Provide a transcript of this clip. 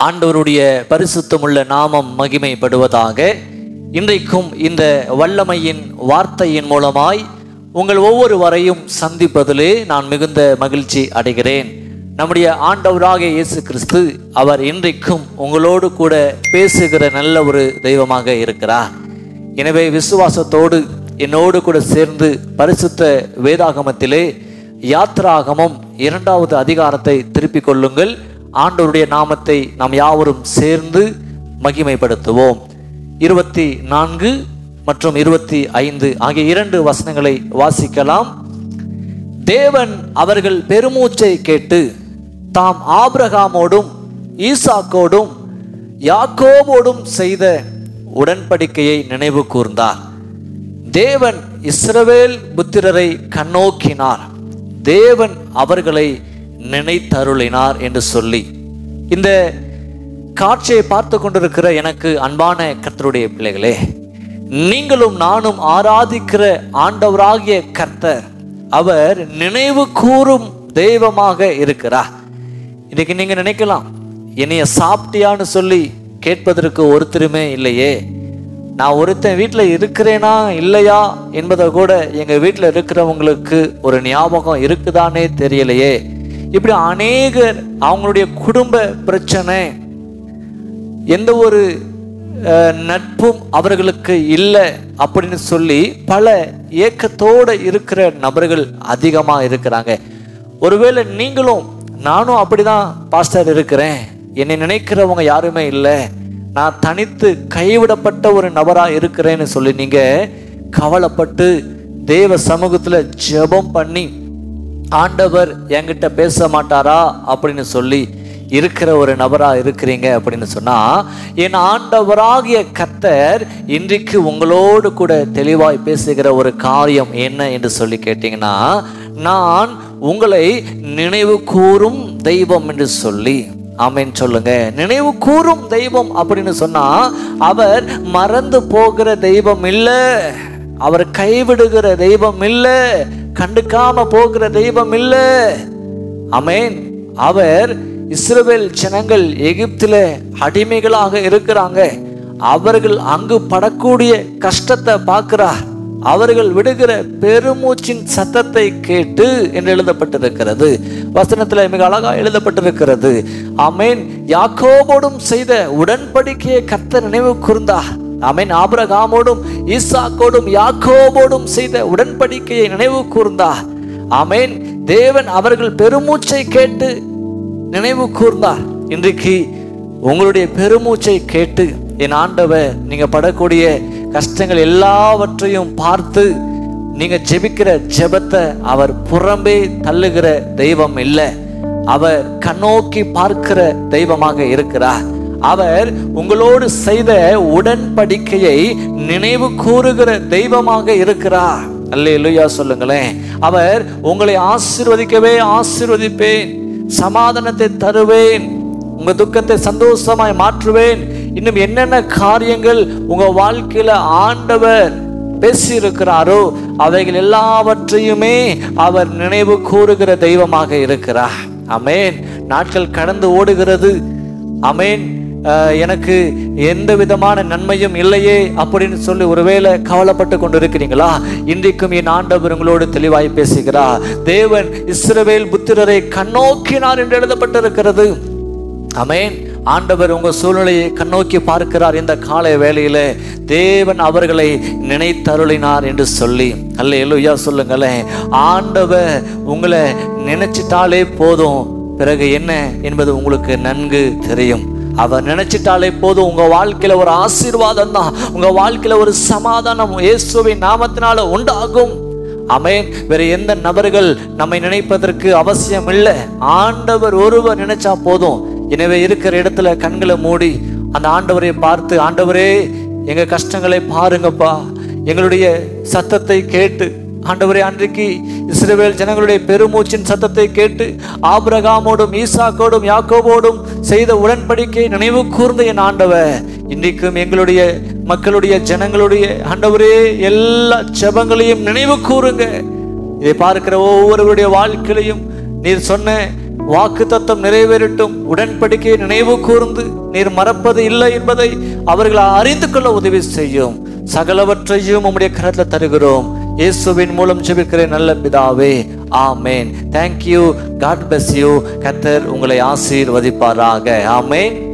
ஆண்டவருடைய பரிசுத்தமுள்ள நாமம் மகிமைப்படுவதாக இன்றைக்கும் இந்த வல்லமையின் வார்த்தையின் மூலமாய் உங்கள் ஒவ்வொருவரையும் சந்திப்பதிலே நான் மிகுந்த மகிழ்ச்சி அடைகிறேன் நம்முடைய ஆண்டவராக இயேசு கிறிஸ்து அவர் இன்றைக்கும் உங்களோடு கூட பேசுகிற நல்ல ஒரு தெய்வமாக இருக்கிறார் எனவே விசுவாசத்தோடு என்னோடு கூட சேர்ந்து பரிசுத்த வேதாகமத்திலே யாத்ராகமம் இரண்டாவது அதிகாரத்தை திருப்பிக் கொள்ளுங்கள் ஆண்டவருடைய நாமத்தை நாம் யாவரும் சேர்ந்து மகிமைப்படுத்துவோம் இருபத்தி நான்கு மற்றும் இருபத்தி ஐந்து ஆகிய இரண்டு வசனங்களை வாசிக்கலாம் தேவன் அவர்கள் பெருமூச்சை கேட்டு தாம் ஆபிரகாமோடும் ஈசாக்கோடும் யாக்கோபோடும் செய்த உடன்படிக்கையை நினைவு கூர்ந்தார் தேவன் இஸ்ரவேல் புத்திரரை கண்ணோக்கினார் தேவன் அவர்களை நினைத்தருளினார் என்று சொல்லி இந்த காட்சியை பார்த்து கொண்டிருக்கிற எனக்கு அன்பான கர்த்தருடைய பிள்ளைகளே நீங்களும் நானும் ஆராதிக்கிற ஆண்டவராகிய கர்த்தர் அவர் நினைவு கூறும் தெய்வமாக இருக்கிறார் இன்னைக்கு நீங்க நினைக்கலாம் என்னைய சாப்பிட்டியான்னு சொல்லி கேட்பதற்கு ஒருத்தருமே இல்லையே நான் ஒருத்தன் வீட்டில் இருக்கிறேனா இல்லையா என்பதை கூட எங்கள் வீட்டில் இருக்கிறவங்களுக்கு ஒரு ஞாபகம் இருக்குதானே தெரியலையே இப்படி அநேகர் அவங்களுடைய குடும்ப பிரச்சனை எந்த ஒரு அஹ், நட்பும் அவர்களுக்கு இல்லை அப்படின்னு சொல்லி பல ஏக்கத்தோடு இருக்கிற நபர்கள் அதிகமாக இருக்கிறாங்க ஒருவேளை நீங்களும் நானும் அப்படிதான் பாஸ்டர் இருக்கிறேன் என்னை நினைக்கிறவங்க யாருமே இல்லை நான் தனித்து கைவிடப்பட்ட ஒரு நபராக இருக்கிறேன்னு சொல்லி நீங்கள் கவலைப்பட்டு தேவ சமூகத்தில் ஜெபம் பண்ணி ஆண்டவர் என்கிட்ட பேச மாட்டாரா அப்படின்னு சொல்லி இருக்கிற ஒரு நபரா இருக்கிறீங்க அப்படின்னு சொன்னா என் ஆண்டவராகிய கர்த்தர் இன்றைக்கு உங்களோடு கூட தெளிவாய் பேசுகிற ஒரு காரியம் என்ன என்று சொல்லி கேட்டீங்கன்னா நான் உங்களை நினைவு கூறும் தெய்வம் என்று சொல்லி ஆமென் சொல்லுங்க நினைவு கூறும் தெய்வம் அப்படின்னு சொன்னா அவர் மறந்து போகிற தெய்வம் இல்லை அவர் கைவிடுகிற தெய்வம் இல்லை கண்டுக்காம போகிற தெய்வம் இல்லை அமேன் அவர் இஸ்ரவேல் ஜனங்கள் எகிப்தில அடிமைகளாக இருக்கிறாங்க அவர்கள் அங்கு படக்கூடிய கஷ்டத்தை பார்க்கிறார் அவர்கள் விடுகிற பெருமூச்சின் சத்தத்தை கேட்டு என்று எழுதப்பட்டிருக்கிறது வசனத்துல மிக அழகா எழுதப்பட்டிருக்கிறது அமேன் யாக்கோபோடும் செய்த உடன்படிக்கையை கர்த்தர் நினைவு கூர்ந்தார் அமேன் ஆபிரகாமோடும் ஈசாக்கோடும் யாக்கோபோடும் செய்த உடன்படிக்கையை நினைவு கூர்ந்தார் ஆமென் தேவன் அவர்கள் பெருமூச்சை கேட்டு நினைவு கூர்ந்தார் இன்றைக்கு உங்களுடைய பெருமூச்சை கேட்டு என் ஆண்டவர் நீங்க படக்கூடிய கஷ்டங்கள் எல்லாவற்றையும் பார்த்து நீங்க ஜெபிக்கிற ஜெபத்தை அவர் புறம்பே தள்ளுகிற தெய்வம் இல்லை அவர் கண்ணோக்கி பார்க்கிற தெய்வமாக இருக்கிறார் அவர் உங்களோடு செய்த உடன்படிக்கையை நினைவு கூறுகிற தெய்வமாக இருக்கிறார் அல்லேலூயா சொல்லுங்களேன் அவர் உங்களை ஆசீர்வதிக்கவே ஆசீர்வதிப்பேன் சமாதானத்தை தருவேன் உங்க துக்கத்தை சந்தோஷமாய் மாற்றுவேன் இன்னும் என்னென்ன காரியங்கள் உங்க வாழ்க்கையில ஆண்டவர் பேசி இருக்கிறாரோ அவைகள் எல்லாவற்றையுமே அவர் நினைவு கூறுகிற தெய்வமாக இருக்கிறார் அமேன் நாட்கள் கடந்து ஓடுகிறது அமேன் அஹ், எனக்கு எந்த விதமான நன்மையும் இல்லையே அப்படின்னு சொல்லி ஒருவேளை கவலைப்பட்டு கொண்டு இருக்கிறீங்களா இன்றைக்கும் என் ஆண்டவர் உங்களோடு தெளிவாய் பேசுகிறார் தேவன் இஸ்ரவேல் புத்திரரை கண்ணோக்கினார் என்று எழுதப்பட்டிருக்கிறது அமேன் ஆண்டவர் உங்க சூழ்நிலையை கண்ணோக்கி பார்க்கிறார் இந்த காலை வேளையில தேவன் அவர்களை நினைத்தருளினார் என்று சொல்லி அல்ல எல்லுயா சொல்லுங்களேன் ஆண்டவர் உங்களை நினைச்சிட்டாலே போதும் பிறகு என்ன என்பது உங்களுக்கு நன்கு தெரியும் அவர் நினைச்சிட்டாலே போதும் உங்க வாழ்க்கையில ஒரு ஆசீர்வாதம் தான் உங்க வாழ்க்கையில ஒரு சமாதானம் இயேசுவின் நாமத்தினால உண்டாகும் அமேன் வேற எந்த நபர்கள் நம்மை நினைப்பதற்கு அவசியம் இல்லை ஆண்டவர் ஒருவர் நினைச்சா போதும் எனவே இருக்கிற இடத்துல கண்களை மூடி அந்த ஆண்டவரை பார்த்து ஆண்டவரே எங்க கஷ்டங்களை பாருங்கப்பா எங்களுடைய சத்தத்தை கேட்டு ஆண்டவரே அன்றைக்கு இஸ்ரவேல் ஜனங்களுடைய பெருமூச்சின் சத்தத்தை கேட்டு ஆபிரகாமோடும் ஈசாக்கோடும் யாக்கோபோடும் செய்த உடன்படிக்கை நினைவு கூர்ந்த என் ஆண்டவர் இன்றைக்கும் எங்களுடைய மக்களுடைய ஜனங்களுடைய ஆண்டவரே எல்லா ஜெபங்களையும் நினைவு கூறுங்க இதை பார்க்கிற ஒவ்வொருவருடைய வாழ்க்கையிலையும் நீர் சொன்ன வாக்கு தத்தம் நிறைவேறட்டும் உடன்படிக்கையை நினைவு கூர்ந்து நீர் மறப்பது இல்லை என்பதை அவர்கள் அறிந்து கொள்ள உதவி செய்யும் சகலவற்றையும் உம்முடைய கரத்தில் தருகிறோம் இயேசுவின் மூலம் ஜெபிக்கிற நல்ல பிதாவே amen thank you God bless you கத்தர் உங்களை ஆசீர்வதிப்பாராக ஆமேன்